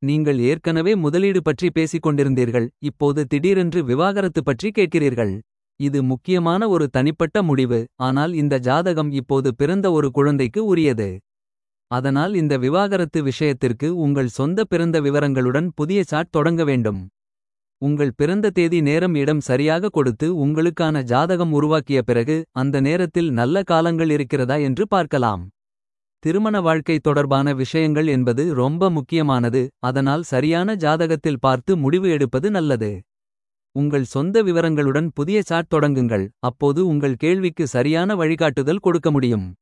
நீங்கள் ஏற்கனவே முதலீடு பற்றி பேசிக் கொண்டிருந்தீர்கள் இப்போது திடீரென்று விவாகரத்து பற்றி கேட்கிறீர்கள் இது முக்கியமான ஒரு தனிப்பட்ட முடிவு ஆனால் இந்த ஜாதகம் இப்போது பிறந்த ஒரு குழந்தைக்கு உரியது அதனால் இந்த விவாகரத்து விஷயத்திற்கு உங்கள் சொந்த பிறந்த விவரங்களுடன் புதிய சாட் தொடங்க வேண்டும் உங்கள் பிறந்த தேதி நேரம் இடம் சரியாக கொடுத்து உங்களுக்கான ஜாதகம் உருவாக்கிய பிறகு அந்த நேரத்தில் நல்ல காலங்கள் இருக்கிறதா என்று பார்க்கலாம் திருமண வாழ்க்கை தொடர்பான விஷயங்கள் என்பது ரொம்ப முக்கியமானது அதனால் சரியான ஜாதகத்தில் பார்த்து முடிவு எடுப்பது நல்லது உங்கள் சொந்த விவரங்களுடன் புதிய சாட் தொடங்குங்கள் அப்போது உங்கள் கேள்விக்கு சரியான வழிகாட்டுதல் கொடுக்க முடியும்